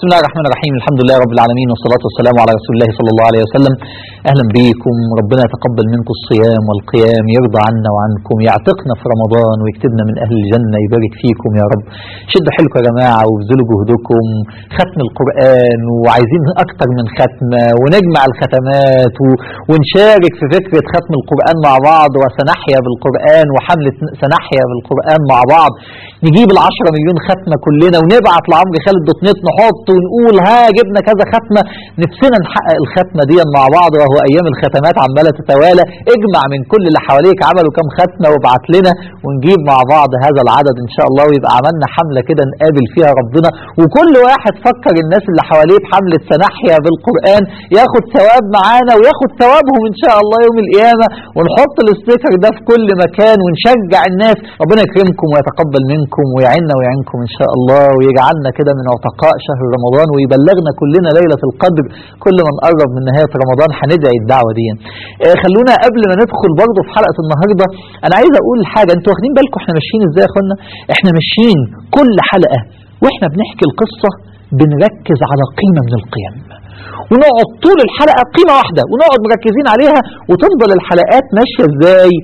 بسم الله الرحمن الرحيم الحمد لله رب العالمين والصلاة والسلام على رسول الله صلى الله عليه وسلم أهلا بكم ربنا يتقبل منكم الصيام والقيام يرضى عنا وعنكم يعتقنا في رمضان ويكتبنا من أهل الجنة يبارك فيكم يا رب شدوا حيلكم يا جماعة وابذلوا جهدكم ختم القرآن وعايزين أكتر من ختمة ونجمع الختمات و- ونشارك في فكرة ختم القرآن مع بعض وسنحيا بالقرآن وحملة سنحيا بالقرآن مع بعض نجيب العشرة مليون ختمة كلنا ونبعت لعمرو خالد دوت نت نحط ونقول ها جبنا كذا ختمة نفسنا نحقق الختمة دي مع بعض وهو أيام الختمات عمالة تتوالى اجمع من كل اللي حواليك عملوا كام ختمة وابعت لنا ونجيب مع بعض هذا العدد إن شاء الله ويبقى عملنا حملة كده نقابل فيها ربنا وكل واحد فكر الناس اللي حواليه بحملة سنحيا بالقرآن ياخد ثواب معانا وياخد ثوابهم إن شاء الله يوم القيامة ونحط الاستيكر ده في كل مكان ونشجع الناس ربنا يكرمكم ويتقبل منكم ويعيننا ويعينكم إن شاء الله ويجعلنا كده من عتقاء شهر رمضان ويبلغنا كلنا ليلة القدر كل ما نقرب من نهاية رمضان هندعي الدعوة دي آه، خلونا قبل ما ندخل برضه في حلقة النهاردة أنا عايز أقول حاجة أنتوا واخدين بالكم إحنا ماشيين إزاي يا أخوانا إحنا ماشيين كل حلقة وإحنا بنحكي القصة بنركز على قيمة من القيم ونقعد طول الحلقة قيمة واحدة ونقعد مركزين عليها وتفضل الحلقات ماشية ازاي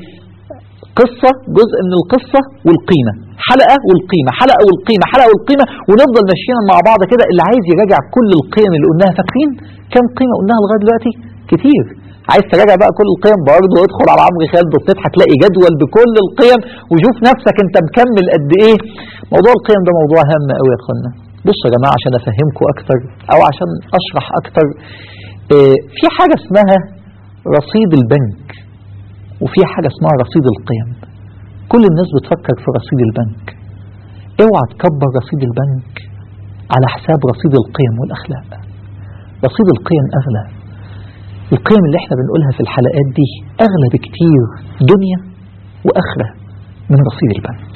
قصة جزء من القصة والقيمة حلقة والقيمة حلقة والقيمة حلقة والقيمة ونفضل ماشيين مع بعض كده اللي عايز يراجع كل القيم اللي قلناها فاكرين كم قيمة قلناها لغاية دلوقتي كتير عايز تراجع بقى كل القيم برضه ادخل على عمرو خالد دوت نت هتلاقي جدول بكل القيم وشوف نفسك انت مكمل قد ايه موضوع القيم ده موضوع هام قوي يا اخوانا بصوا يا جماعه عشان افهمكم اكتر او عشان اشرح اكتر اه في حاجه اسمها رصيد البنك وفي حاجه اسمها رصيد القيم كل الناس بتفكر في رصيد البنك اوعى تكبر رصيد البنك على حساب رصيد القيم والاخلاق رصيد القيم اغلى القيم اللي احنا بنقولها في الحلقات دي اغلى بكتير دنيا واخره من رصيد البنك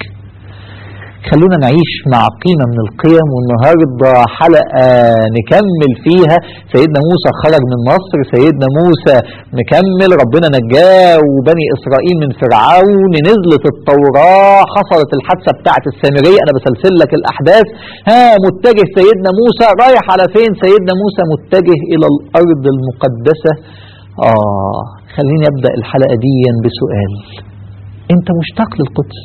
خلونا نعيش مع قيمة من القيم والنهاردة حلقة نكمل فيها سيدنا موسى خرج من مصر سيدنا موسى مكمل ربنا نجاه وبني إسرائيل من فرعون نزلت التوراة حصلت الحادثة بتاعة السامرية أنا بسلسل لك الأحداث ها متجه سيدنا موسى رايح على فين سيدنا موسى متجه إلى الأرض المقدسة آه خليني أبدأ الحلقة دي بسؤال أنت مشتاق للقدس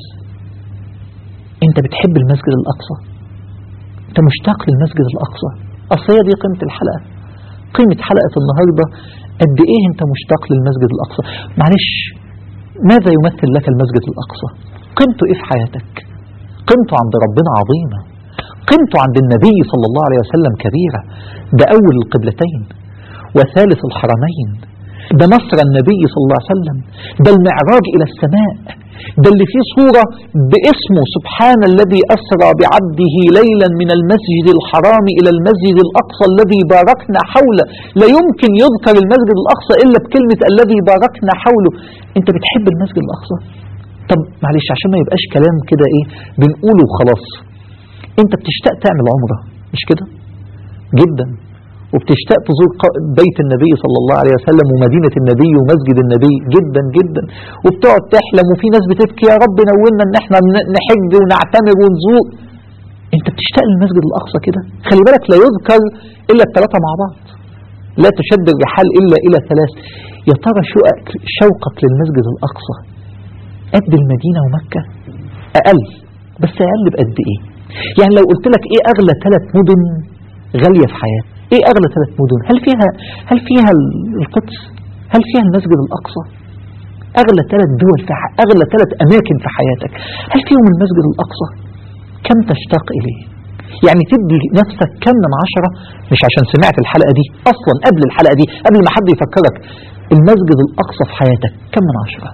انت بتحب المسجد الاقصى انت مشتاق للمسجد الاقصى اصل هي دي قيمه الحلقه قيمه حلقه النهارده قد ايه انت مشتاق للمسجد الاقصى معلش ماذا يمثل لك المسجد الاقصى قيمته ايه في حياتك قيمته عند ربنا عظيمه قيمته عند النبي صلى الله عليه وسلم كبيره ده اول القبلتين وثالث الحرمين ده مصر النبي صلى الله عليه وسلم ده المعراج إلى السماء ده اللي فيه صورة باسمه سبحان الذي أسرى بعبده ليلا من المسجد الحرام إلى المسجد الأقصى الذي باركنا حوله لا يمكن يذكر المسجد الأقصى إلا بكلمة الذي باركنا حوله أنت بتحب المسجد الأقصى طب معلش عشان ما يبقاش كلام كده إيه بنقوله وخلاص أنت بتشتاق تعمل عمرة مش كده جدا وبتشتاق تزور ق- بيت النبي صلى الله عليه وسلم ومدينة النبي ومسجد النبي جدا جدا وبتقعد تحلم وفي ناس بتبكي يا رب نولنا ان احنا ن- نحج ونعتمر ونزور انت بتشتاق للمسجد الاقصى كده خلي بالك لا يذكر الا الثلاثة مع بعض لا تشد الرحال الا الى ثلاث يا ترى شوقك شوقك للمسجد الاقصى قد المدينة ومكة اقل بس اقل بقد ايه يعني لو قلت لك ايه اغلى ثلاث مدن غالية في حياتك ايه اغلى ثلاث مدن هل فيها هل فيها القدس هل فيها المسجد الاقصى اغلى ثلاث دول في ح... اغلى ثلاث اماكن في حياتك هل فيهم المسجد الاقصى كم تشتاق اليه يعني تدي نفسك كم من عشرة مش عشان سمعت الحلقة دي اصلا قبل الحلقة دي قبل ما حد يفكرك المسجد الاقصى في حياتك كم من عشرة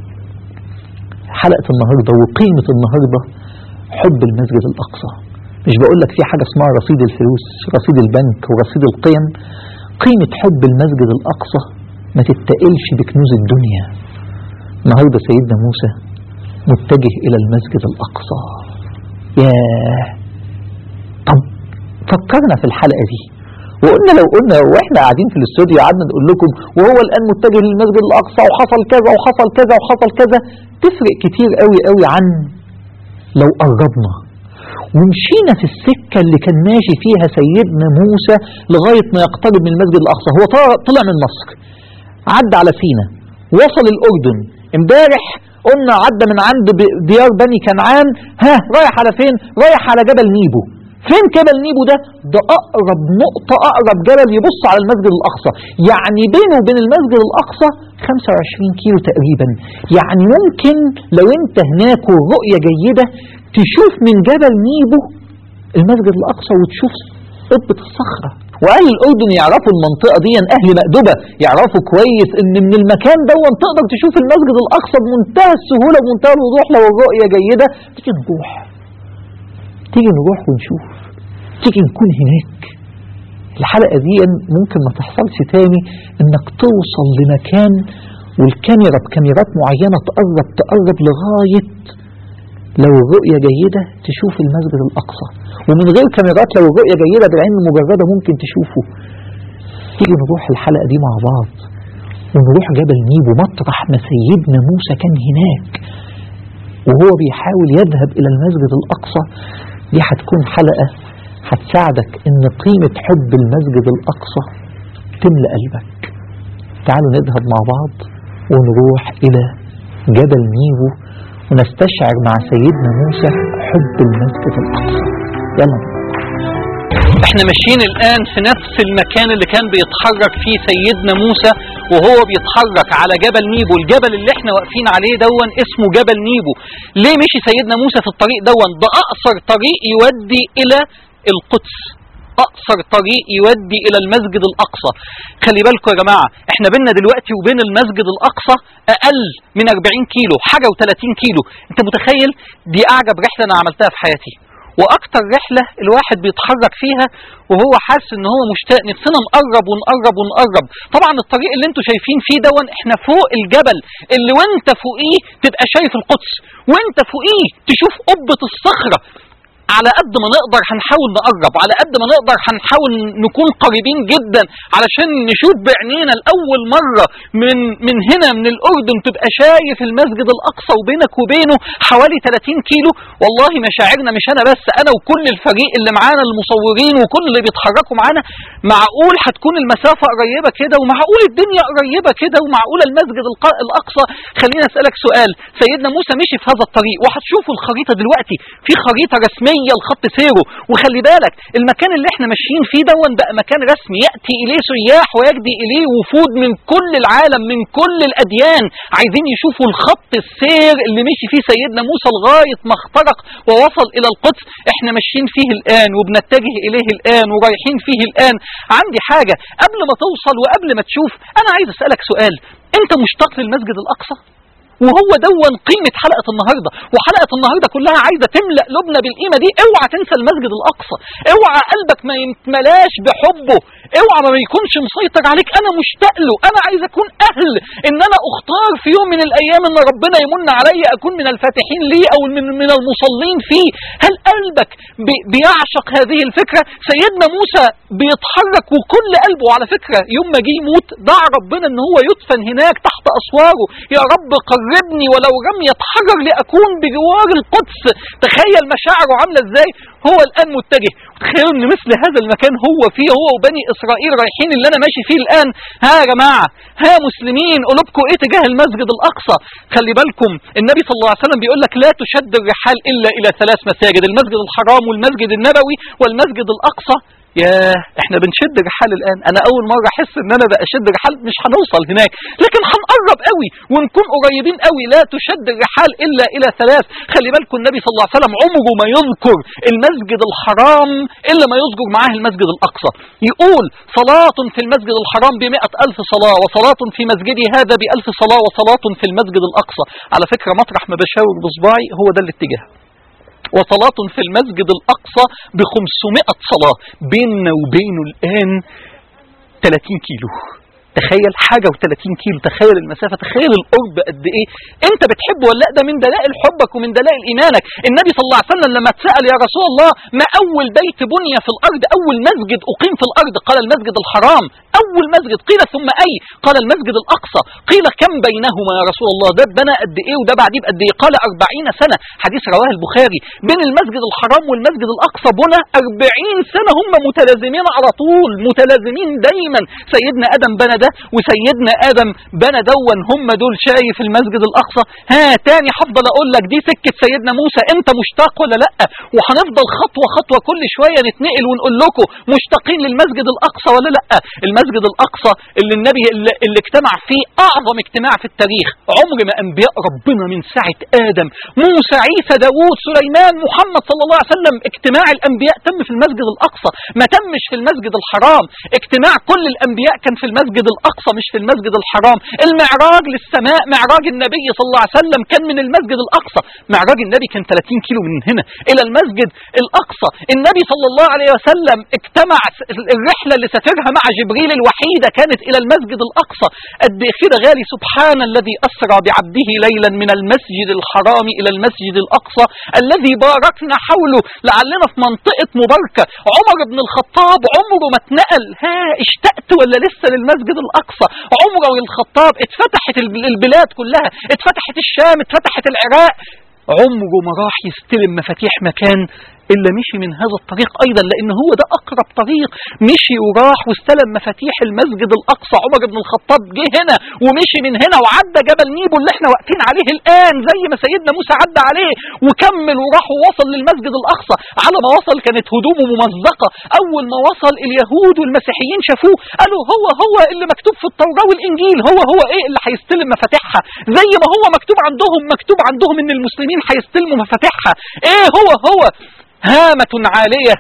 حلقة النهاردة وقيمة النهاردة حب المسجد الاقصى مش بقول لك في حاجة اسمها رصيد الفلوس رصيد البنك ورصيد القيم قيمة حب المسجد الأقصى ما تتقلش بكنوز الدنيا النهاردة سيدنا موسى متجه إلى المسجد الأقصى ياه طب فكرنا في الحلقة دي وقلنا لو قلنا واحنا قاعدين في الاستوديو قعدنا نقول لكم وهو الان متجه للمسجد الاقصى وحصل كذا وحصل كذا وحصل كذا تفرق كتير قوي قوي عن لو قربنا ومشينا في السكة اللي كان ماشي فيها سيدنا موسى لغاية ما يقترب من المسجد الأقصى هو طلع من مصر عدى على سينا وصل الأردن امبارح قلنا عدى من عند ديار بني كنعان ها رايح على فين رايح على جبل نيبو فين جبل نيبو ده ده أقرب نقطة أقرب جبل يبص على المسجد الأقصى يعني بينه وبين المسجد الأقصى 25 كيلو تقريبا يعني ممكن لو انت هناك والرؤية جيدة تشوف من جبل نيبو المسجد الأقصى وتشوف قبة الصخرة وأهل الأردن يعرفوا المنطقة دي أهل مأدبة يعرفوا كويس إن من المكان دون تقدر تشوف المسجد الأقصى بمنتهى السهولة وبمنتهى الوضوح لو الرؤية جيدة تيجي نروح تيجي نروح ونشوف تيجي نكون هناك الحلقة دي ممكن ما تحصلش تاني انك توصل لمكان والكاميرا بكاميرات معينة تقرب تقرب لغاية لو الرؤية جيدة تشوف المسجد الأقصى ومن غير كاميرات لو الرؤية جيدة بالعين المجردة ممكن تشوفه تيجي نروح الحلقة دي مع بعض ونروح جبل نيبو مطرح ما سيدنا موسى كان هناك وهو بيحاول يذهب إلى المسجد الأقصى دي هتكون حلقة هتساعدك ان قيمة حب المسجد الأقصى تملأ قلبك تعالوا نذهب مع بعض ونروح إلى جبل نيبو ونستشعر مع سيدنا موسى حب المسجد الأقصى يلا احنا ماشيين الآن في نفس المكان اللي كان بيتحرك فيه سيدنا موسى وهو بيتحرك على جبل نيبو الجبل اللي احنا واقفين عليه دون اسمه جبل نيبو ليه مشي سيدنا موسى في الطريق دون ده أقصر طريق يودي إلى القدس أقصر طريق يودي إلى المسجد الأقصى خلي بالكم يا جماعة احنا بينا دلوقتي وبين المسجد الأقصى أقل من 40 كيلو حاجة و30 كيلو انت متخيل دي أعجب رحلة أنا عملتها في حياتي واكتر رحلة الواحد بيتحرك فيها وهو حاسس ان هو مشتاق نفسنا نقرب ونقرب ونقرب طبعا الطريق اللي انتوا شايفين فيه دون احنا فوق الجبل اللي وانت فوقيه تبقى شايف القدس وانت فوقيه تشوف قبة الصخرة على قد ما نقدر هنحاول نقرب على قد ما نقدر هنحاول نكون قريبين جدا علشان نشوف بعينينا لأول مرة من من هنا من الأردن تبقى شايف المسجد الأقصى وبينك وبينه حوالي 30 كيلو والله مشاعرنا مش أنا بس أنا وكل الفريق اللي معانا المصورين وكل اللي بيتحركوا معانا معقول هتكون المسافة قريبة كده ومعقول الدنيا قريبة كده ومعقول المسجد الأقصى خلينا أسألك سؤال سيدنا موسى مشي في هذا الطريق وهتشوفوا الخريطة دلوقتي في خريطة رسمية هي الخط سيره وخلي بالك المكان اللي احنا ماشيين فيه دون بقى مكان رسمي ياتي اليه سياح ويجدي اليه وفود من كل العالم من كل الاديان عايزين يشوفوا الخط السير اللي مشي فيه سيدنا موسى لغايه ما اخترق ووصل الى القدس احنا ماشيين فيه الان وبنتجه اليه الان ورايحين فيه الان عندي حاجه قبل ما توصل وقبل ما تشوف انا عايز اسالك سؤال انت مشتاق للمسجد الاقصى وهو دون قيمة حلقة النهاردة وحلقة النهاردة كلها عايزة تملأ لبنى بالقيمة دي اوعى تنسى المسجد الأقصى اوعى قلبك ما يتملاش بحبه اوعى ما يكونش مسيطر عليك انا مشتاق له انا عايز اكون اهل ان انا اختار في يوم من الايام ان ربنا يمن علي اكون من الفاتحين ليه او من من المصلين فيه هل قلبك بيعشق هذه الفكرة سيدنا موسى بيتحرك وكل قلبه على فكرة يوم ما جه يموت دعا ربنا ان هو يدفن هناك تحت اسواره يا رب قربني ولو رمية حجر لاكون بجوار القدس تخيل مشاعره عاملة ازاي هو الان متجه تخيلوا ان مثل هذا المكان هو فيه هو وبني اسرائيل رايحين اللي انا ماشي فيه الان ها يا جماعه ها مسلمين قلوبكم ايه تجاه المسجد الاقصى خلي بالكم النبي صلى الله عليه وسلم بيقول لك لا تشد الرحال الا الى ثلاث مساجد المسجد الحرام والمسجد النبوي والمسجد الاقصى ياه احنا بنشد رحال الان انا اول مره احس ان انا بقى اشد رحال مش هنوصل هناك لكن هنقرب قوي ونكون قريبين قوي لا تشد الرحال الا الى ثلاث خلي بالكم النبي صلى الله عليه وسلم عمره ما يذكر المسجد الحرام الا ما يذكر معاه المسجد الاقصى يقول صلاه في المسجد الحرام بمئة الف صلاه وصلاه في مسجدي هذا بألف صلاه وصلاه في المسجد الاقصى على فكره مطرح ما بشاور بصباعي هو ده الاتجاه وصلاة في المسجد الأقصى بخمسمائة صلاة بيننا وبينه الآن 30 كيلو تخيل حاجة و30 كيلو تخيل المسافة تخيل القرب قد ايه انت بتحبه ولا لا ده من دلائل حبك ومن دلائل ايمانك النبي صلى الله عليه وسلم لما اتسأل يا رسول الله ما اول بيت بني في الارض اول مسجد اقيم في الارض قال المسجد الحرام اول مسجد قيل ثم اي قال المسجد الاقصى قيل كم بينهما يا رسول الله ده بنى قد ايه وده بعديه بقد ايه قال 40 سنة حديث رواه البخاري بين المسجد الحرام والمسجد الاقصى بنى 40 سنة هم متلازمين على طول متلازمين دايما سيدنا ادم بنى ده وسيدنا ادم بنى دون هم دول شايف المسجد الاقصى ها تاني هفضل اقول لك دي سكه سيدنا موسى انت مشتاق ولا لا وهنفضل خطوه خطوه كل شويه نتنقل ونقول لكم مشتاقين للمسجد الاقصى ولا لا المسجد الاقصى اللي النبي اللي, اللي اجتمع فيه اعظم اجتماع في التاريخ عمر ما انبياء ربنا من ساعه ادم موسى عيسى داوود سليمان محمد صلى الله عليه وسلم اجتماع الانبياء تم في المسجد الاقصى ما تمش في المسجد الحرام اجتماع كل الانبياء كان في المسجد الاقصى مش في المسجد الحرام المعراج للسماء معراج النبي صلى الله عليه وسلم كان من المسجد الاقصى معراج النبي كان 30 كيلو من هنا الى المسجد الاقصى النبي صلى الله عليه وسلم اجتمع الرحله اللي سافرها مع جبريل الوحيده كانت الى المسجد الاقصى قد ايه كده غالي سبحان الذي اسرى بعبده ليلا من المسجد الحرام الى المسجد الاقصى الذي باركنا حوله لعلنا في منطقه مباركه عمر بن الخطاب عمره ما اتنقل ها اشتقت ولا لسه للمسجد الاقصى عمر بن الخطاب اتفتحت البلاد كلها اتفتحت الشام اتفتحت العراق عمره ما راح يستلم مفاتيح مكان إلا مشي من هذا الطريق أيضا لأن هو ده أقرب طريق مشي وراح واستلم مفاتيح المسجد الأقصى عمر بن الخطاب جه هنا ومشي من هنا وعدى جبل نيبو اللي احنا واقفين عليه الآن زي ما سيدنا موسى عدى عليه وكمل وراح ووصل للمسجد الأقصى على ما وصل كانت هدومه ممزقة أول ما وصل اليهود والمسيحيين شافوه قالوا هو هو اللي مكتوب في التوراة والإنجيل هو هو إيه اللي هيستلم مفاتيحها زي ما هو مكتوب عندهم مكتوب عندهم إن المسلمين هيستلموا مفاتيحها إيه هو هو هامة عالية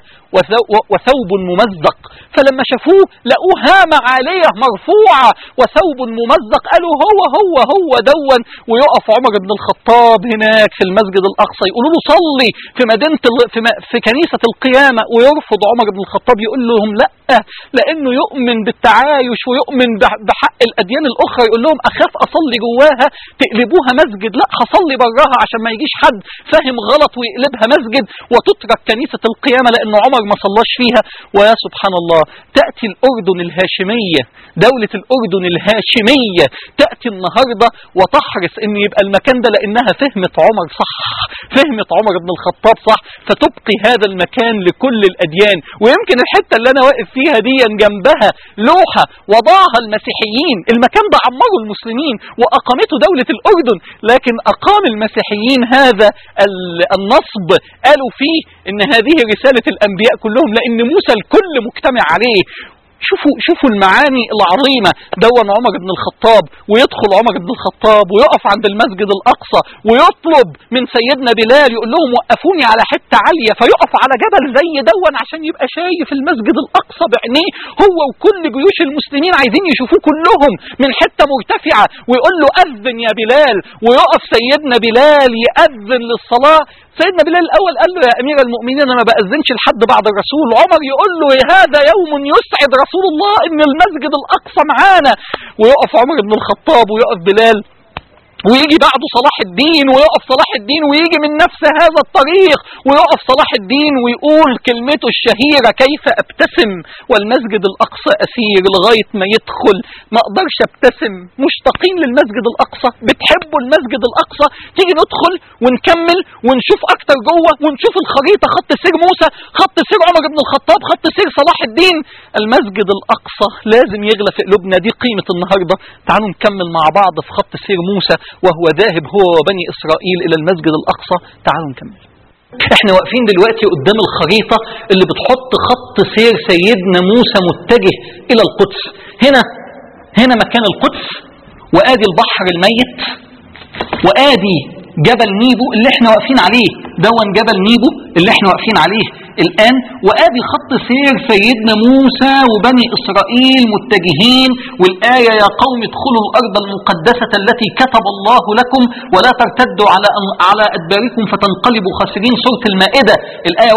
وثوب ممزق فلما شافوه لقوه هامة عالية مرفوعة وثوب ممزق قالوا هو هو هو دون ويقف عمر بن الخطاب هناك في المسجد الأقصى يقولوا له صلي في مدينة في, في كنيسة القيامة ويرفض عمر بن الخطاب يقول لهم لا لأنه يؤمن بالتعايش ويؤمن بحق الأديان الأخرى يقول لهم أخاف أصلي جواها تقلبوها مسجد لا هصلي براها عشان ما يجيش حد فاهم غلط ويقلبها مسجد وتترك كنيسة القيامة لأن عمر ما صلاش فيها ويا سبحان الله تأتي الأردن الهاشمية دولة الأردن الهاشمية تأتي النهاردة وتحرص أن يبقى المكان ده لأنها فهمت عمر صح فهمت عمر بن الخطاب صح فتبقي هذا المكان لكل الأديان ويمكن الحتة اللي أنا واقف فيها دي جنبها لوحة وضعها المسيحيين المكان ده عمره المسلمين وأقامته دولة الأردن لكن أقام المسيحيين هذا النصب قالوا فيه ان هذه رسالة الانبياء كلهم لان موسى الكل مجتمع عليه شوفوا شوفوا المعاني العظيمة دون عمر بن الخطاب ويدخل عمر بن الخطاب ويقف عند المسجد الأقصى ويطلب من سيدنا بلال يقول لهم وقفوني على حتة عالية فيقف على جبل زي دون عشان يبقى شايف المسجد الأقصى بعينيه هو وكل جيوش المسلمين عايزين يشوفوه كلهم من حتة مرتفعة ويقول له أذن يا بلال ويقف سيدنا بلال يأذن للصلاة سيدنا بلال الأول قال له يا أمير المؤمنين أنا ما بأذنش لحد بعد الرسول عمر يقول له هذا يوم يسعد رسول الله إن المسجد الأقصى معانا ويقف عمر بن الخطاب ويقف بلال ويجي بعده صلاح الدين ويقف صلاح الدين ويجي من نفس هذا الطريق ويقف صلاح الدين ويقول كلمته الشهيرة كيف ابتسم والمسجد الأقصى أسير لغاية ما يدخل ما أقدرش ابتسم مشتاقين للمسجد الأقصى بتحبوا المسجد الأقصى تيجي ندخل ونكمل ونشوف أكتر جوه ونشوف الخريطة خط سير موسى خط سير عمر بن الخطاب خط سير صلاح الدين المسجد الأقصى لازم يغلى في قلوبنا دي قيمة النهاردة تعالوا نكمل مع بعض في خط سير موسى وهو ذاهب هو وبني إسرائيل إلى المسجد الأقصى تعالوا نكمل احنا واقفين دلوقتي قدام الخريطة اللي بتحط خط سير سيدنا موسى متجه إلى القدس هنا هنا مكان القدس وآدي البحر الميت وآدي جبل نيبو اللي احنا واقفين عليه دون جبل نيبو اللي احنا واقفين عليه الآن وآدي خط سير سيدنا موسى وبني إسرائيل متجهين والآية يا قوم ادخلوا الأرض المقدسة التي كتب الله لكم ولا ترتدوا على على أدباركم فتنقلبوا خاسرين سورة المائدة الآية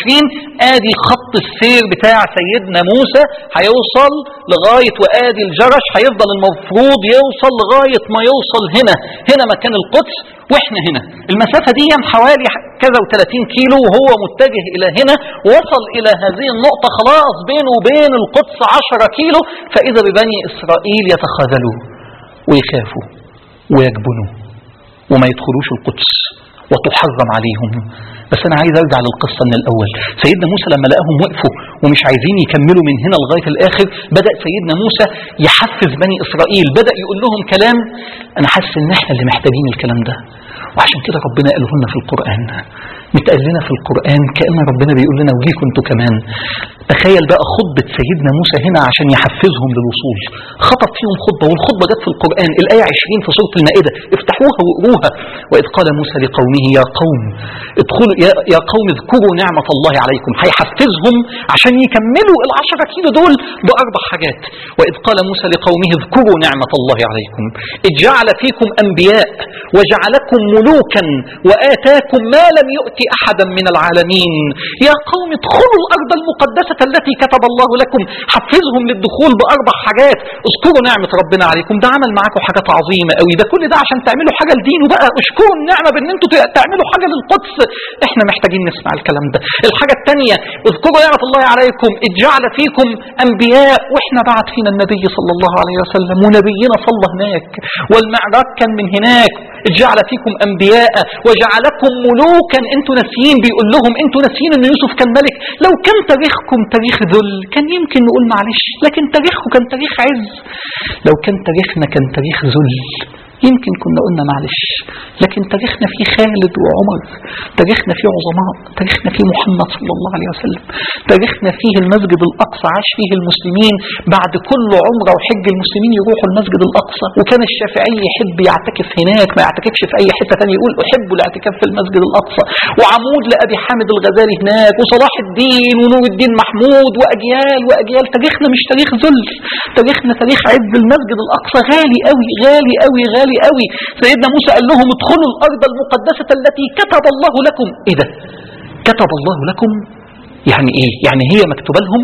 21 آدي خط السير بتاع سيدنا موسى هيوصل لغاية وآدي الجرش هيفضل المفروض يوصل لغاية ما يوصل هنا هنا مكان القدس واحنا هنا المسافة دي حوالي كذا و30 كيلو وهو متجه الى هنا وصل الى هذه النقطة خلاص بينه وبين القدس 10 كيلو فاذا ببني اسرائيل يتخاذلوا ويخافوا ويجبنوا وما يدخلوش القدس وتحرم عليهم بس انا عايز ارجع للقصة من الاول سيدنا موسى لما لقاهم وقفوا ومش عايزين يكملوا من هنا لغاية الاخر بدأ سيدنا موسى يحفز بني اسرائيل بدأ يقول لهم كلام انا حاسس ان احنا اللي محتاجين الكلام ده وعشان كده ربنا قاله لنا في القرآن متقال لنا في القرآن كأن ربنا بيقول لنا وجيكم انتوا كمان تخيل بقى خطبة سيدنا موسى هنا عشان يحفزهم للوصول خطب فيهم خطبة والخطبة جت في القرآن الآية 20 في سورة المائدة افتحوها واقروها وإذ قال موسى لقومه يا قوم ادخلوا يا, يا قوم اذكروا نعمة الله عليكم هيحفزهم عشان يكملوا العشرة كيلو دول بأربع حاجات وإذ قال موسى لقومه اذكروا نعمة الله عليكم إذ جعل فيكم أنبياء وجعلكم ملوكا وآتاكم ما لم يؤت أحدا من العالمين يا قوم ادخلوا الأرض المقدسة التي كتب الله لكم حفزهم للدخول بأربع حاجات اذكروا نعمة ربنا عليكم ده عمل معاكم حاجات عظيمة قوي ده كل ده عشان تعملوا حاجة لدينه بقى اشكروا النعمة بان انتوا تعملوا حاجة للقدس احنا محتاجين نسمع الكلام ده الحاجة الثانية اذكروا نعمة الله عليكم اذ جعل فيكم انبياء واحنا بعت فينا النبي صلى الله عليه وسلم ونبينا صلى هناك والمعراج كان من هناك اذ جعل فيكم انبياء وجعلكم ملوكا انتوا ناسيين بيقول لهم انتوا ناسيين ان يوسف كان ملك لو كان تاريخكم تاريخ ذل كان يمكن نقول معلش لكن تاريخه كان تاريخ عز لو كان تاريخنا كان تاريخ ذل يمكن كنا قلنا معلش لكن تاريخنا فيه خالد وعمر تاريخنا فيه عظماء تاريخنا فيه محمد صلى الله عليه وسلم تاريخنا فيه المسجد الأقصى عاش فيه المسلمين بعد كل عمرة وحج المسلمين يروحوا المسجد الأقصى وكان الشافعي يحب يعتكف هناك ما يعتكفش في أي حتة ثانيه يقول أحب الاعتكاف في المسجد الأقصى وعمود لأبي حامد الغزالي هناك وصلاح الدين ونور الدين محمود وأجيال وأجيال تاريخنا مش تاريخ ذل تاريخنا تاريخ عز المسجد الأقصى غالي قوي غالي قوي غالي غالي قوي سيدنا موسى قال لهم ادخلوا الأرض المقدسة التي كتب الله لكم ايه ده كتب الله لكم يعني ايه يعني هي مكتوبة لهم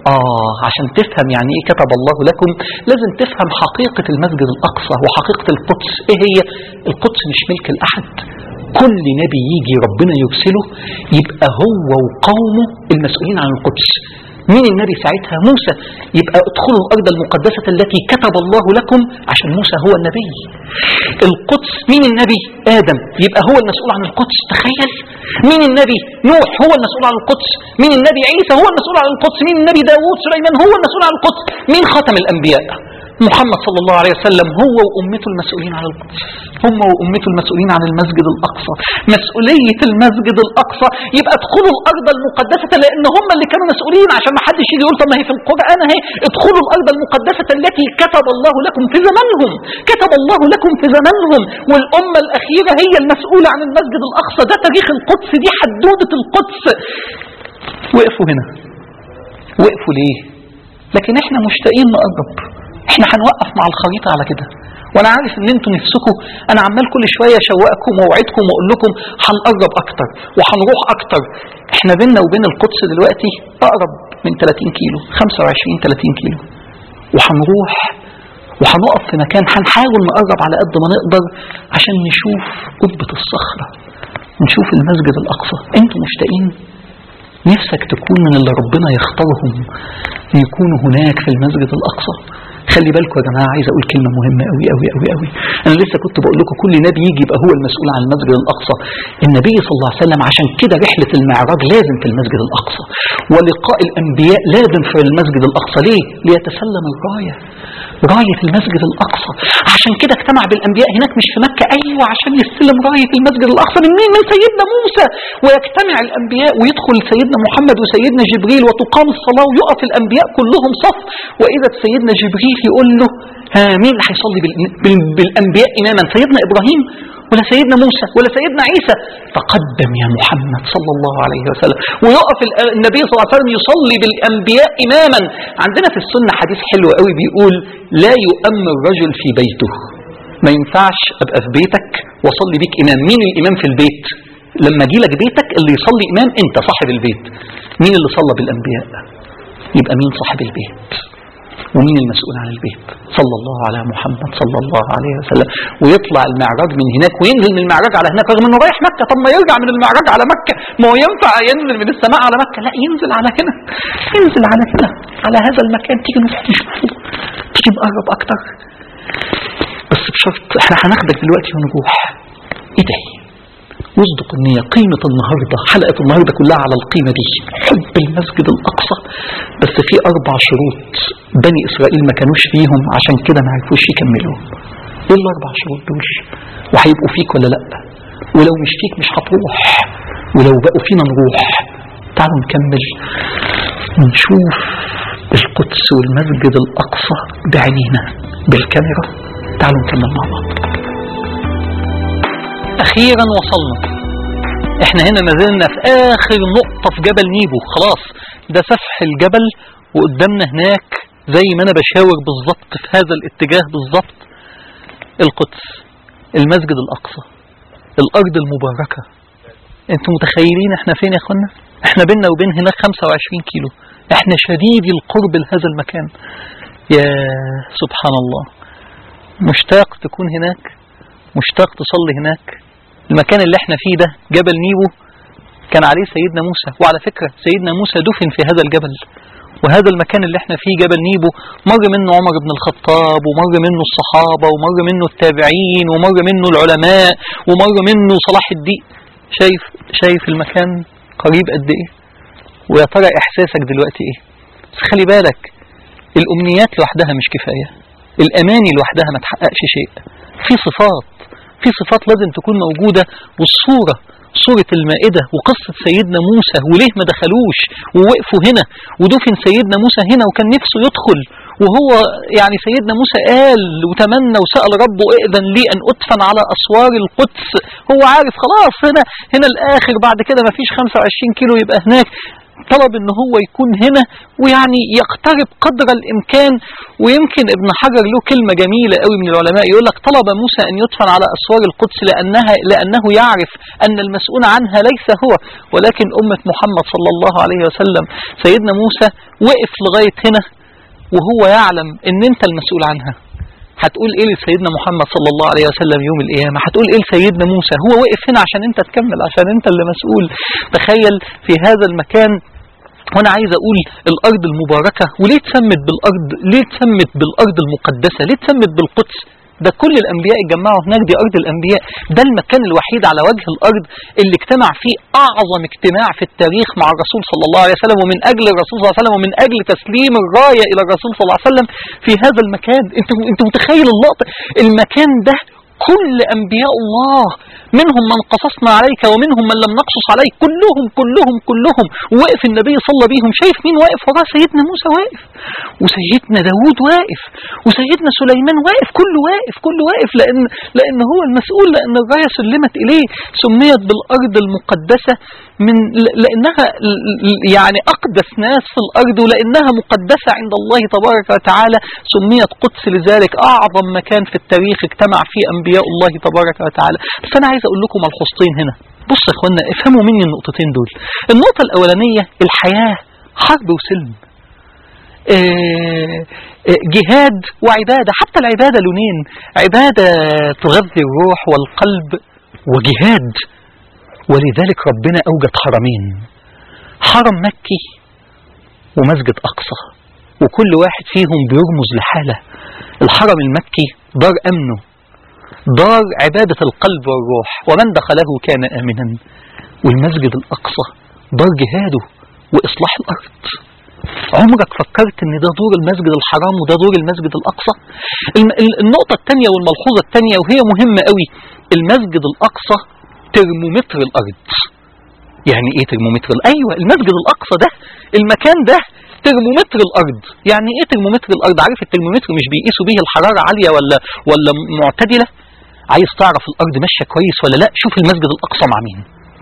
آه عشان تفهم يعني ايه كتب الله لكم لازم تفهم حقيقة المسجد الأقصى وحقيقة القدس ايه هي القدس مش ملك الأحد كل نبي يجي ربنا يرسله يبقى هو وقومه المسؤولين عن القدس مين النبي ساعتها موسى يبقى ادخلوا الأرض المقدسة التي كتب الله لكم عشان موسى هو النبي القدس مين النبي آدم يبقى هو المسؤول عن القدس تخيل مين النبي نوح هو المسؤول عن القدس مين النبي عيسى هو المسؤول عن القدس مين النبي داوود سليمان هو المسؤول عن القدس مين خاتم الأنبياء محمد صلى الله عليه وسلم هو وأمته المسؤولين عن القدس هم وأمته المسؤولين عن المسجد الأقصى مسؤولية المسجد الأقصى يبقى ادخلوا الأرض المقدسة لأن هم اللي كانوا مسؤولين عشان ما حدش يجي يقول طب ما هي في القرآن اهي ادخلوا الأرض المقدسة التي كتب الله لكم في زمانهم كتب الله لكم في زمانهم والأمة الأخيرة هي المسؤولة عن المسجد الأقصى ده تاريخ القدس دي حدودة القدس وقفوا هنا وقفوا ليه لكن احنا مشتاقين نقرب احنا هنوقف مع الخريطة على كده وانا عارف ان انتوا نفسكم انا عمال كل شوية اشوقكم واوعدكم واقول لكم هنقرب اكتر وهنروح اكتر احنا بيننا وبين القدس دلوقتي اقرب من 30 كيلو 25 30 كيلو وهنروح وهنقف في مكان هنحاول نقرب على قد ما نقدر عشان نشوف قبة الصخرة نشوف المسجد الأقصى انتوا مشتاقين نفسك تكون من اللي ربنا يختارهم يكونوا هناك في المسجد الأقصى خلي بالكم يا جماعه عايز اقول كلمه مهمه قوي قوي قوي قوي انا لسه كنت بقول لكم كل نبي يجي يبقى هو المسؤول عن المسجد الاقصى النبي صلى الله عليه وسلم عشان كده رحله المعراج لازم في المسجد الاقصى ولقاء الانبياء لازم في المسجد الاقصى ليه ليتسلم الرايه رايه المسجد الاقصى عشان كده اجتمع بالانبياء هناك مش في مكه ايوه عشان يستلم رايه المسجد الاقصى من مين من سيدنا موسى ويجتمع الانبياء ويدخل سيدنا محمد وسيدنا جبريل وتقام الصلاه ويقف الانبياء كلهم صف واذا سيدنا جبريل يقول له ها مين اللي هيصلي بال... بال... بالانبياء اماما سيدنا ابراهيم ولا سيدنا موسى ولا سيدنا عيسى تقدم يا محمد صلى الله عليه وسلم ويقف ال- النبي صلى الله عليه وسلم يصلي بالأنبياء إماما عندنا في السنة حديث حلو قوي بيقول لا يؤم الرجل في بيته ما ينفعش أبقى في بيتك وأصلي بيك إمام مين الإمام في البيت لما أجي لك بيتك اللي يصلي إمام أنت صاحب البيت مين اللي صلى بالأنبياء يبقى مين صاحب البيت ومين المسؤول عن البيت صلى الله على محمد صلى الله عليه وسلم ويطلع المعراج من هناك وينزل من المعراج على هناك رغم انه رايح مكه طب ما يرجع من المعراج على مكه ما هو ينفع ينزل من السماء على مكه لا ينزل على هنا ينزل على هنا على هذا المكان تيجي نروح نشوفه تيجي نقرب اكتر بس بشرط احنا هناخدك دلوقتي ونروح ادعي واصدق النية قيمة النهاردة حلقة النهاردة كلها على القيمة دي حب المسجد الأقصى بس في أربع شروط بني إسرائيل ما كانوش فيهم عشان كده ما عرفوش يكملوا إيه الأربع شروط دول وهيبقوا فيك ولا لأ ولو مش فيك مش هتروح ولو بقوا فينا نروح تعالوا نكمل ونشوف القدس والمسجد الأقصى بعينينا بالكاميرا تعالوا نكمل مع بعض أخيرا وصلنا احنا هنا ما زلنا في آخر نقطة في جبل نيبو خلاص ده سفح الجبل وقدامنا هناك زي ما أنا بشاور بالظبط في هذا الاتجاه بالظبط القدس المسجد الأقصى الأرض المباركة انتوا متخيلين احنا فين يا اخوانا احنا بيننا وبين هناك 25 كيلو احنا شديدي القرب لهذا المكان يا سبحان الله مشتاق تكون هناك مشتاق تصلي هناك المكان اللي احنا فيه ده جبل نيبو كان عليه سيدنا موسى وعلى فكرة سيدنا موسى دفن في هذا الجبل وهذا المكان اللي احنا فيه جبل نيبو مر منه عمر بن الخطاب ومر منه الصحابة ومر منه التابعين ومر منه العلماء ومر منه صلاح الدين شايف شايف المكان قريب قد ايه ويا ترى احساسك دلوقتي ايه بس خلي بالك الامنيات لوحدها مش كفاية الاماني لوحدها ما تحققش شيء في صفات في صفات لازم تكون موجودة والصورة صورة المائدة وقصة سيدنا موسى وليه ما دخلوش ووقفوا هنا ودفن سيدنا موسى هنا وكان نفسه يدخل وهو يعني سيدنا موسى قال وتمنى وسأل ربه ائذن لي أن أدفن على أسوار القدس هو عارف خلاص هنا هنا الآخر بعد كده ما فيش 25 كيلو يبقى هناك طلب ان هو يكون هنا ويعني يقترب قدر الامكان ويمكن ابن حجر له كلمة جميلة قوي من العلماء يقول لك طلب موسى ان يدفن على اسوار القدس لانها لانه يعرف ان المسؤول عنها ليس هو ولكن امة محمد صلى الله عليه وسلم سيدنا موسى وقف لغاية هنا وهو يعلم ان انت المسؤول عنها هتقول ايه لسيدنا محمد صلى الله عليه وسلم يوم القيامة هتقول ايه لسيدنا موسى هو وقف هنا عشان انت تكمل عشان انت اللي مسؤول تخيل في هذا المكان وانا عايز اقول الارض المباركة وليه تسمت بالارض ليه تسمت بالارض المقدسة ليه تسمت بالقدس ده كل الانبياء اتجمعوا هناك دي ارض الانبياء ده المكان الوحيد على وجه الارض اللي اجتمع فيه اعظم اجتماع في التاريخ مع الرسول صلى الله عليه وسلم ومن اجل الرسول صلى الله عليه وسلم ومن اجل تسليم الرايه الى الرسول صلى الله عليه وسلم في هذا المكان انت انت متخيل اللقطه المكان ده كل انبياء الله منهم من قصصنا عليك ومنهم من لم نقصص عليك كلهم كلهم كلهم وقف النبي صلى بيهم شايف مين واقف وراه سيدنا موسى واقف وسيدنا داوود واقف وسيدنا سليمان واقف كله واقف كله واقف لان لان هو المسؤول لان الرايه سلمت اليه سميت بالارض المقدسه من لانها يعني اقدس ناس في الارض ولانها مقدسه عند الله تبارك وتعالى سميت قدس لذلك اعظم مكان في التاريخ اجتمع فيه انبياء الله تبارك وتعالى بس انا عايز اقول لكم ملحوظتين هنا بص يا اخوانا افهموا مني النقطتين دول النقطه الاولانيه الحياه حرب وسلم آه، آه، جهاد وعبادة حتى العبادة لونين عبادة تغذي الروح والقلب وجهاد ولذلك ربنا أوجد حرمين حرم مكي ومسجد أقصى وكل واحد فيهم بيرمز لحالة الحرم المكي دار أمنه دار عبادة القلب والروح ومن دخله كان آمنا والمسجد الأقصى دار جهاده وإصلاح الأرض عمرك فكرت ان ده دور المسجد الحرام وده دور المسجد الاقصى الم- ال- النقطة الثانية والملحوظة الثانية وهي مهمة قوي المسجد الاقصى ترمومتر الارض يعني ايه ترمومتر ال- ايوه المسجد الاقصى ده المكان ده ترمومتر الارض يعني ايه ترمومتر الارض عارف الترمومتر مش بيقيسوا بيه الحرارة عالية ولا ولا معتدلة عايز تعرف الارض ماشيه كويس ولا لا شوف المسجد الاقصى مع مين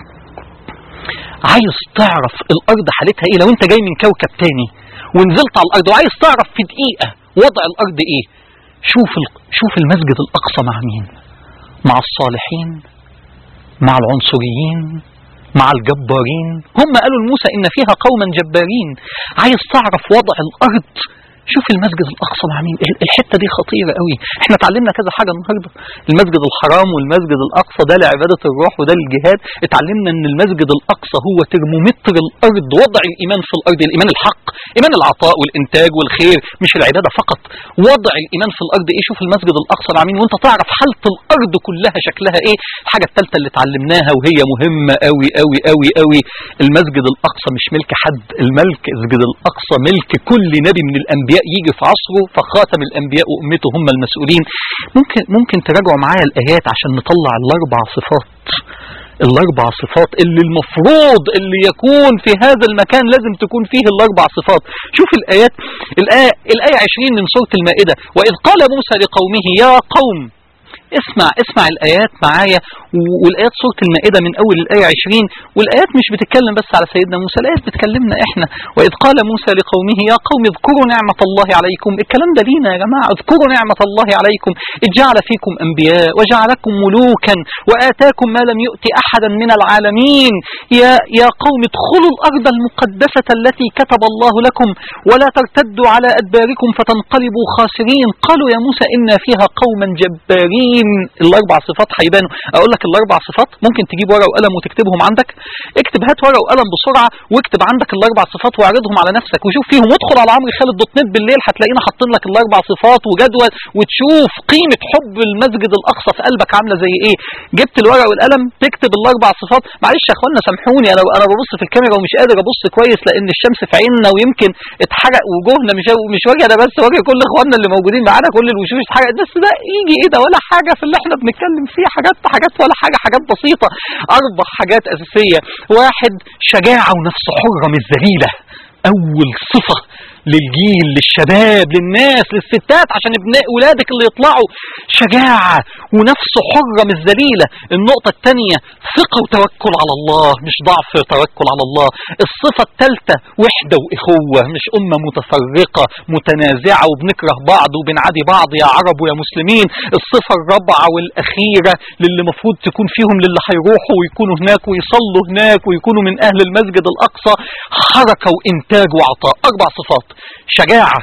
عايز تعرف الارض حالتها ايه لو انت جاي من كوكب تاني ونزلت على الارض وعايز تعرف في دقيقه وضع الارض ايه شوف ال... شوف المسجد الاقصى مع مين مع الصالحين مع العنصريين مع الجبارين هم قالوا لموسى ان فيها قوما جبارين عايز تعرف وضع الارض شوف المسجد الاقصى مع مين ال- الحته دي خطيره قوي احنا اتعلمنا كذا حاجه النهارده المسجد الحرام والمسجد الاقصى ده لعباده الروح وده للجهاد اتعلمنا ان المسجد الاقصى هو ترمومتر الارض وضع الايمان في الارض الايمان الحق ايمان العطاء والانتاج والخير مش العباده فقط وضع الايمان في الارض ايه شوف المسجد الاقصى مع مين وانت تعرف حاله الارض كلها شكلها ايه الحاجه الثالثه اللي اتعلمناها وهي مهمه قوي قوي قوي قوي المسجد الاقصى مش ملك حد الملك المسجد الاقصى ملك كل نبي من الانبياء يجي في عصره فخاتم الانبياء وامته هم المسؤولين ممكن ممكن تراجعوا معايا الايات عشان نطلع الاربع صفات الاربع صفات اللي المفروض اللي يكون في هذا المكان لازم تكون فيه الاربع صفات شوف الايات الايه الايه 20 من سوره المائده واذ قال موسى لقومه يا قوم اسمع اسمع الايات معايا و- والايات سوره المائده من اول الايه 20 والايات مش بتتكلم بس على سيدنا موسى الايات بتكلمنا احنا واذ قال موسى لقومه يا قوم اذكروا نعمه الله عليكم الكلام ده لينا يا جماعه اذكروا نعمه الله عليكم اذ جعل فيكم انبياء وجعلكم ملوكا واتاكم ما لم يؤت احدا من العالمين يا يا قوم ادخلوا الارض المقدسه التي كتب الله لكم ولا ترتدوا على ادباركم فتنقلبوا خاسرين قالوا يا موسى ان فيها قوما جبارين الاربع صفات هيبانوا اقول لك الاربع صفات ممكن تجيب ورقه وقلم وتكتبهم عندك اكتب هات ورقه وقلم بسرعه واكتب عندك الاربع صفات واعرضهم على نفسك وشوف فيهم وادخل على عمرو خالد دوت نت بالليل هتلاقينا حاطين لك الاربع صفات وجدول وتشوف قيمه حب المسجد الاقصى في قلبك عامله زي ايه جبت الورقه والقلم تكتب الاربع صفات معلش يا اخوانا سامحوني انا انا ببص في الكاميرا ومش قادر ابص كويس لان الشمس في عيننا ويمكن اتحرق وجوهنا مش مش وجه انا بس وجه كل اخواننا اللي موجودين معانا كل الوشوش اتحرقت بس ده يجي ايه ده ولا حاجه في اللي احنا بنتكلم فيه حاجات حاجات ولا حاجه حاجات بسيطه اربع حاجات اساسيه واحد شجاعه ونفس حره مش ذليله اول صفه للجيل للشباب للناس للستات عشان ابناء ولادك اللي يطلعوا شجاعة ونفس حرة مش ذليلة النقطة الثانية ثقة وتوكل على الله مش ضعف توكل على الله الصفة الثالثة وحدة وإخوة مش أمة متفرقة متنازعة وبنكره بعض وبنعادي بعض يا عرب ويا مسلمين الصفة الرابعة والأخيرة للي المفروض تكون فيهم للي هيروحوا ويكونوا هناك ويصلوا هناك ويكونوا من أهل المسجد الأقصى حركة وإنتاج وعطاء أربع صفات شجاعة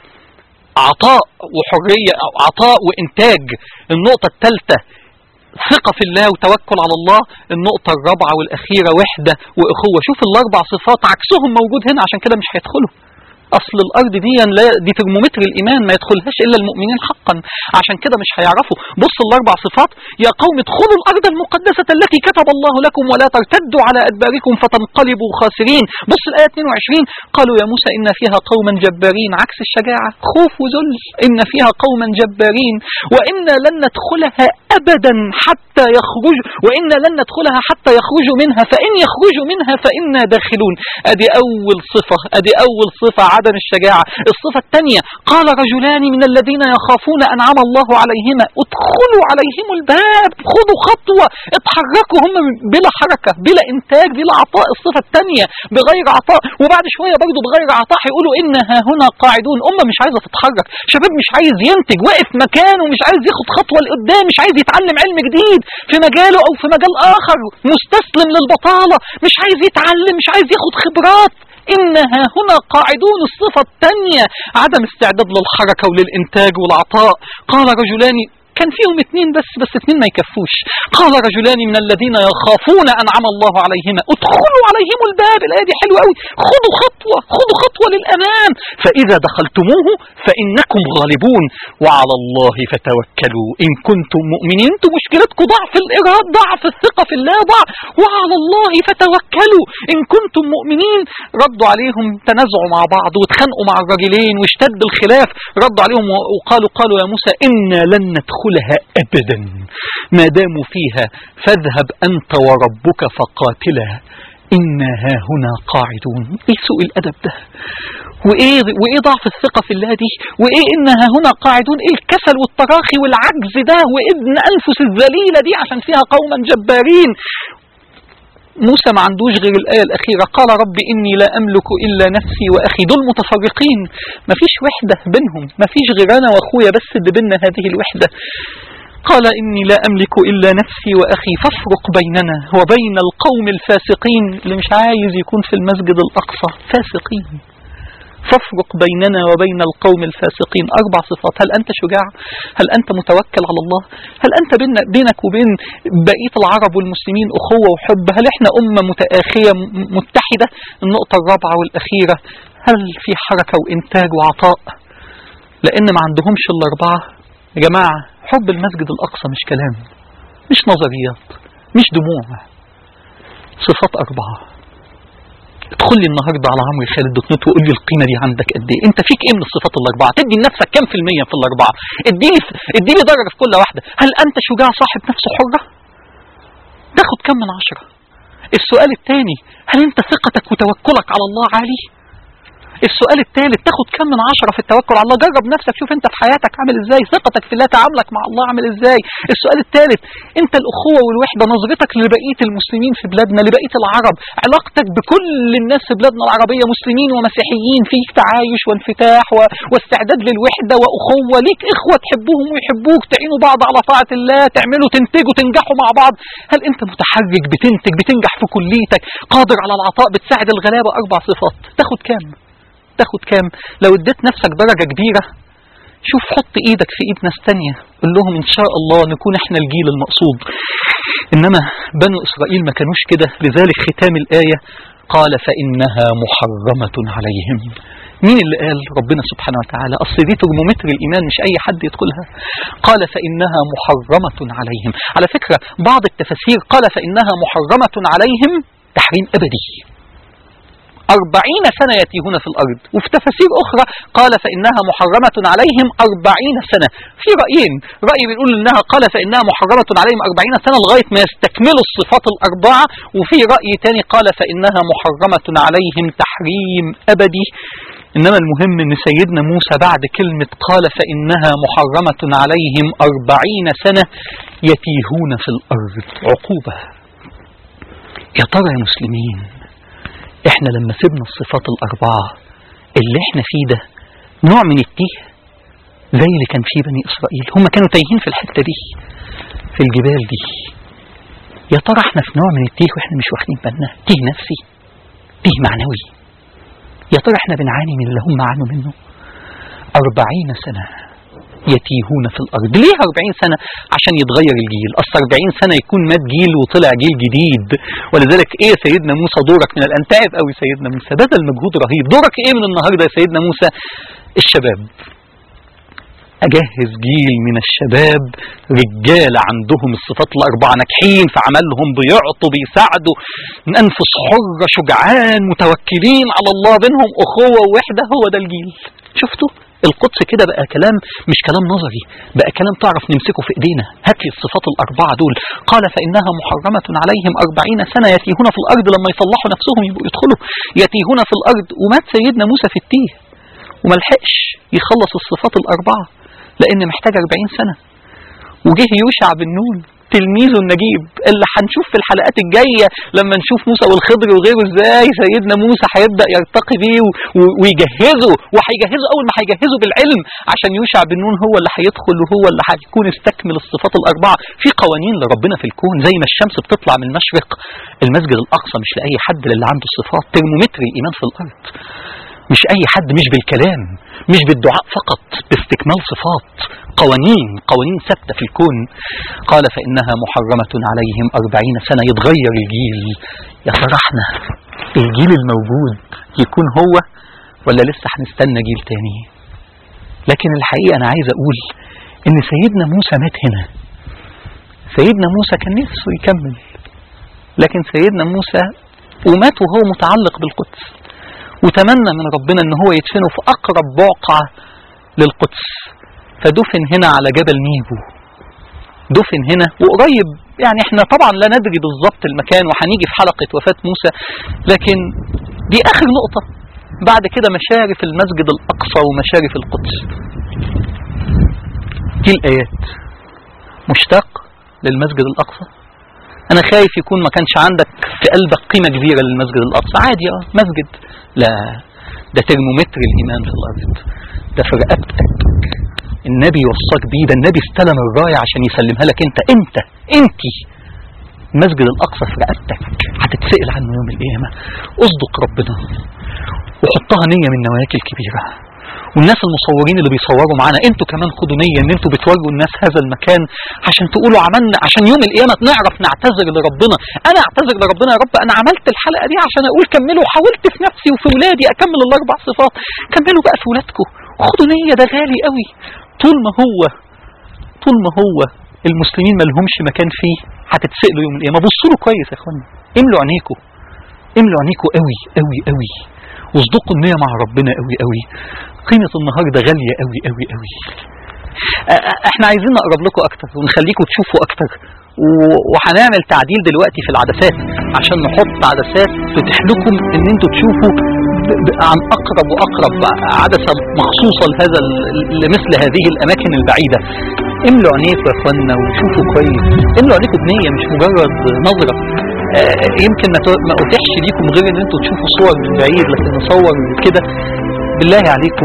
عطاء وحرية أو عطاء وإنتاج النقطة الثالثة ثقة في الله وتوكل على الله النقطة الرابعة والأخيرة وحدة وإخوة شوف الأربع صفات عكسهم موجود هنا عشان كده مش هيدخلوا اصل الارض دي لا دي ترمومتر الايمان ما يدخلهاش الا المؤمنين حقا عشان كده مش هيعرفوا بص الاربع صفات يا قوم ادخلوا الارض المقدسه التي كتب الله لكم ولا ترتدوا على ادباركم فتنقلبوا خاسرين بص الايه 22 قالوا يا موسى ان فيها قوما جبارين عكس الشجاعه خوف وذل ان فيها قوما جبارين وانا لن ندخلها ابدا حتى يخرجوا وانا لن ندخلها حتى يخرجوا منها فان يخرجوا منها فانا داخلون ادي اول صفه ادي اول صفه عدم الشجاعة الصفة الثانية قال رجلان من الذين يخافون أنعم الله عليهما ادخلوا عليهم الباب خذوا خطوة اتحركوا هم بلا حركة بلا إنتاج بلا عطاء الصفة الثانية بغير عطاء وبعد شوية برضو بغير عطاء هيقولوا إنها هنا قاعدون أمة مش عايزة تتحرك شباب مش عايز ينتج واقف مكانه مش عايز ياخد خطوة لقدام مش عايز يتعلم علم جديد في مجاله أو في مجال آخر مستسلم للبطالة مش عايز يتعلم مش عايز ياخد خبرات إنها هنا قاعدون الصفة الثانية عدم استعداد للحركة وللإنتاج والعطاء قال رجلان كان فيهم اثنين بس بس اثنين ما يكفوش قال رجلان من الذين يخافون أنعم الله عليهما ادخلوا عليهم الباب الآية دي حلوة قوي خذوا خطوة خذوا خطوة للأمام فإذا دخلتموه فإنكم غالبون وعلى الله فتوكلوا إن كنتم مؤمنين انتم مشكلتكم ضعف الإرادة ضعف الثقة في الله ضعف وعلى الله فتوكلوا إن كنتم مؤمنين ردوا عليهم تنازعوا مع بعض واتخانقوا مع الرجلين واشتد الخلاف ردوا عليهم وقالوا قالوا يا موسى إنا لن ندخلها أبدا ما داموا فيها فاذهب أنت وربك فقاتلا إنا ها هنا قاعدون إيه سوء الأدب ده وإيه, وإيه ضعف الثقة في الله دي وإيه إنا ها هنا قاعدون إيه الكسل والتراخي والعجز ده وإبن أنفس الذليلة دي عشان فيها قوما جبارين موسى ما عندوش غير الآية الأخيرة قال رب إني لا أملك إلا نفسي وأخي دول متفرقين مفيش وحدة بينهم مفيش غير أنا وأخويا بس اللي بيننا هذه الوحدة قال إني لا أملك إلا نفسي وأخي فافرق بيننا وبين القوم الفاسقين اللي مش عايز يكون في المسجد الأقصى فاسقين فافرق بيننا وبين القوم الفاسقين أربع صفات هل أنت شجاع هل أنت متوكل على الله هل أنت بين- بينك وبين بقية العرب والمسلمين أخوة وحب هل إحنا أمة متآخية م- متحدة النقطة الرابعة والأخيرة هل في حركة وإنتاج وعطاء لأن ما عندهمش الأربعة يا جماعة حب المسجد الأقصى مش كلام مش نظريات مش دموع صفات أربعة ادخل لي النهارده على عمرو خالد دوت نت وقول لي القيمه دي عندك قد ايه انت فيك ايه من الصفات الاربعه تدي لنفسك كام في الميه في الاربعه اديني اديني درجه في كل واحده هل انت شجاع صاحب نفس حره تاخد كام من عشرة السؤال الثاني هل انت ثقتك وتوكلك على الله عالي السؤال الثالث تاخد كم من عشرة في التوكل على الله جرب نفسك شوف انت في حياتك عامل ازاي ثقتك في الله تعاملك مع الله عامل ازاي السؤال الثالث انت الاخوة والوحدة نظرتك لبقية المسلمين في بلادنا لبقية العرب علاقتك بكل الناس في بلادنا العربية مسلمين ومسيحيين فيك تعايش وانفتاح و... واستعداد للوحدة واخوة ليك اخوة تحبهم ويحبوك تعينوا بعض على طاعة الله تعملوا تنتجوا تنجحوا مع بعض هل انت متحرك بتنتج بتنجح في كليتك قادر على العطاء بتساعد الغلابة اربع صفات تاخد كام تاخد كام لو اديت نفسك درجة كبيرة شوف حط ايدك في ايد ناس تانية قول لهم ان شاء الله نكون احنا الجيل المقصود انما بنو اسرائيل ما كانوش كده لذلك ختام الاية قال فانها محرمة عليهم مين اللي قال ربنا سبحانه وتعالى اصل دي ترمومتر الايمان مش اي حد يدخلها قال فانها محرمة عليهم على فكرة بعض التفاسير قال فانها محرمة عليهم تحريم ابدي أربعين سنة يتيهون في الأرض وفي تفاسير أخرى قال فإنها محرمة عليهم أربعين سنة في رأيين رأي بيقول إنها قال فإنها محرمة عليهم أربعين سنة لغاية ما يستكملوا الصفات الأربعة وفي رأي تاني قال فإنها محرمة عليهم تحريم أبدي إنما المهم أن سيدنا موسى بعد كلمة قال فإنها محرمة عليهم أربعين سنة يتيهون في الأرض عقوبة يا ترى يا مسلمين احنا لما سيبنا الصفات الأربعة اللي احنا فيه ده نوع من التيه زي اللي كان فيه بني إسرائيل هم كانوا تايهين في الحتة دي في الجبال دي يا ترى احنا في نوع من التيه واحنا مش واخدين بالنا تيه نفسي تيه معنوي يا ترى احنا بنعاني من اللي هم عانوا منه أربعين سنة يتيهون في الأرض ليه 40 سنة عشان يتغير الجيل أصل 40 سنة يكون مات جيل وطلع جيل جديد ولذلك إيه يا سيدنا موسى دورك من الآن تعب قوي سيدنا موسى بذل مجهود رهيب دورك إيه من النهاردة يا سيدنا موسى الشباب أجهز جيل من الشباب رجال عندهم الصفات الأربعة ناجحين في عملهم بيعطوا بيساعدوا من أنفس حرة شجعان متوكلين على الله بينهم أخوة ووحدة هو ده الجيل شفتوا القدس كده بقى كلام مش كلام نظري بقى كلام تعرف نمسكه في ايدينا هات لي الصفات الاربعه دول قال فانها محرمه عليهم أربعين سنه يتيهون في الارض لما يصلحوا نفسهم يبقوا يدخلوا يتيهون في الارض ومات سيدنا موسى في التيه وما لحقش يخلص الصفات الاربعه لان محتاج 40 سنه وجه يوشع بن نون تلميذه النجيب اللي هنشوف في الحلقات الجاية لما نشوف موسى والخضر وغيره ازاي سيدنا موسى هيبدأ يرتقي بيه ويجهزه وهيجهزه أول ما هيجهزه بالعلم عشان يوشع بن نون هو اللي هيدخل وهو اللي هيكون استكمل الصفات الأربعة في قوانين لربنا في الكون زي ما الشمس بتطلع من المشرق المسجد الأقصى مش لأي حد اللي عنده الصفات ترمومتر الإيمان في الأرض مش أي حد مش بالكلام مش بالدعاء فقط باستكمال صفات قوانين قوانين ثابتة في الكون قال فإنها محرمة عليهم أربعين سنة يتغير الجيل يا ترى احنا الجيل الموجود يكون هو ولا لسه هنستنى جيل تاني لكن الحقيقة أنا عايز أقول إن سيدنا موسى مات هنا سيدنا موسى كان نفسه يكمل لكن سيدنا موسى ومات وهو متعلق بالقدس وتمنى من ربنا ان هو يدفنه في اقرب بقعة للقدس فدفن هنا على جبل نيبو دفن هنا وقريب يعني احنا طبعا لا ندري بالظبط المكان وهنيجي في حلقة وفاة موسى لكن دي آخر نقطة بعد كده مشارف المسجد الأقصى ومشارف القدس دي الآيات مشتاق للمسجد الأقصى أنا خايف يكون ما كانش عندك في قلبك قيمة كبيرة للمسجد الأقصى عادي اه مسجد لا ده ترمومتر الإيمان في الأرض ده في رقبتك النبي وصاك بيه ده النبي استلم الراية عشان يسلمها لك انت انت انت المسجد الأقصى في رقبتك هتتسأل عنه يوم القيامة اصدق ربنا وحطها نية من نواياك الكبيرة والناس المصورين اللي بيصوروا معانا انتوا كمان خدوا نية ان انتوا بتوروا الناس هذا المكان عشان تقولوا عملنا عشان يوم القيامة نعرف نعتذر لربنا انا اعتذر لربنا يا رب انا عملت الحلقة دي عشان اقول كملوا وحاولت في نفسي وفي ولادي اكمل الاربع صفات كملوا بقى في ولادكم خدوا نية ده غالي قوي طول ما هو طول ما هو المسلمين ما لهمش مكان فيه هتتسألوا يوم القيامة بصوا له كويس يا اخوانا املوا عينيكم املوا عينيكم قوي قوي قوي واصدقوا النية مع ربنا قوي قوي قيمة النهاردة غالية قوي قوي قوي احنا عايزين نقرب لكم اكتر ونخليكم تشوفوا اكتر و- وهنعمل تعديل دلوقتي في العدسات عشان نحط عدسات تتيح لكم ان انتوا تشوفوا ب- ب- عن اقرب واقرب عدسة مخصوصة لهذا ال- لمثل هذه الاماكن البعيدة املوا عينيكم يا اخوانا وشوفوا كويس املوا عينيكم بنية مش مجرد نظرة آه، يمكن ما تو- ما اتيحش ليكم غير ان انتوا تشوفوا صور من بعيد لكن نصور كده بالله عليكم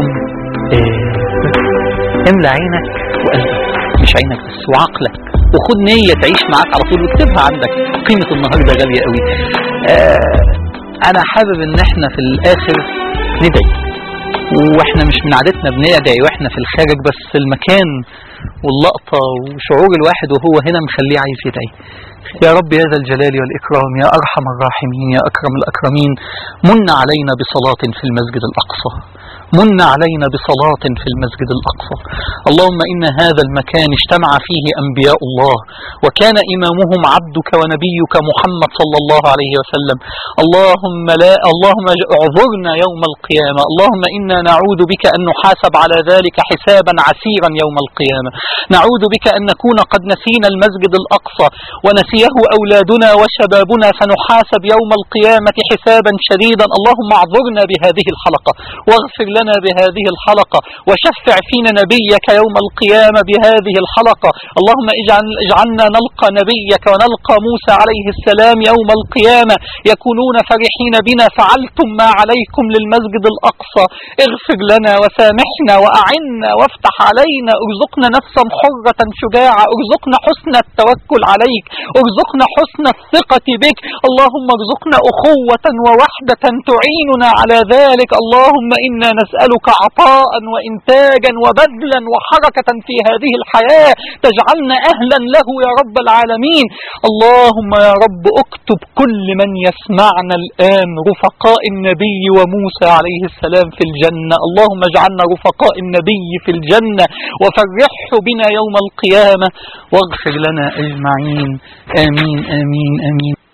آه، املى عينك وقلبك مش عينك بس وعقلك وخد نية تعيش معاك على طول واكتبها عندك قيمة النهاردة غالية قوي آه، انا حابب ان احنا في الاخر ندعي واحنا مش من عادتنا بندعي واحنا في الخارج بس المكان واللقطة وشعور الواحد وهو هنا مخليه عايز يدعي يا رب يا ذا الجلال والإكرام يا أرحم الراحمين يا أكرم الأكرمين من علينا بصلاة في المسجد الأقصى من علينا بصلاة في المسجد الأقصى اللهم إن هذا المكان اجتمع فيه أنبياء الله وكان إمامهم عبدك ونبيك محمد صلى الله عليه وسلم اللهم لا اللهم اعذرنا يوم القيامة اللهم إنا نعوذ بك أن نحاسب على ذلك حسابا عسيرا يوم القيامة نعوذ بك أن نكون قد نسينا المسجد الأقصى ونسيه أولادنا وشبابنا فنحاسب يوم القيامة حسابا شديدا اللهم اعذرنا بهذه الحلقة واغفر لنا بهذه الحلقة وشفع فينا نبيك يوم القيامة بهذه الحلقة اللهم اجعل اجعلنا نلقى نبيك ونلقى موسى عليه السلام يوم القيامة يكونون فرحين بنا فعلتم ما عليكم للمسجد الأقصى اغفر لنا وسامحنا وأعنا وافتح علينا ارزقنا نفسا حرة شجاعة ارزقنا حسن التوكل عليك ارزقنا حسن الثقة بك اللهم ارزقنا أخوة ووحدة تعيننا على ذلك اللهم إنا نسألك عطاء وإنتاجا وبذلا وحركة في هذه الحياة تجعلنا أهلا له يا رب العالمين اللهم يا رب اكتب كل من يسمعنا الآن رفقاء النبي وموسى عليه السلام في الجنة اللهم اجعلنا رفقاء النبي في الجنة وفرحه بنا يوم القيامة واغفر لنا أجمعين آمين آمين آمين